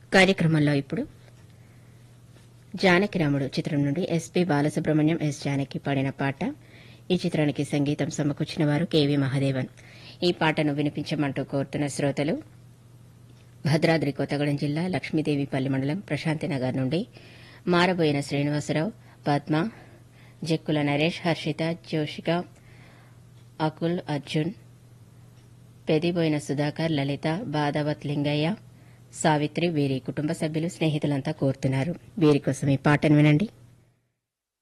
కార్యక్రమంలో ఇప్పుడు జానకిరాముడు చిత్రం నుండి ఎస్పీ బాలసుబ్రహ్మణ్యం ఎస్ జానకి పాడిన పాట ఈ చిత్రానికి సంగీతం సమకూర్చిన వారు కెవి మహాదేవన్ ఈ పాటను వినిపించమంటూ కోరుతున్న శ్రోతలు భద్రాద్రి కొత్తగూడెం జిల్లా లక్ష్మీదేవిపల్లి మండలం ప్రశాంతినగర్ నుండి మారబోయిన శ్రీనివాసరావు పద్మ జక్కుల నరేష్ హర్షిత జోషిక అకుల్ అర్జున్ పెదిబోయిన సుధాకర్ లలిత బాదావత్ లింగయ్య సావిత్రి వీరి కుటుంబ సభ్యులు స్నేహితులంతా కోరుతున్నారు వీరి కోసం ఈ పాటను వినండి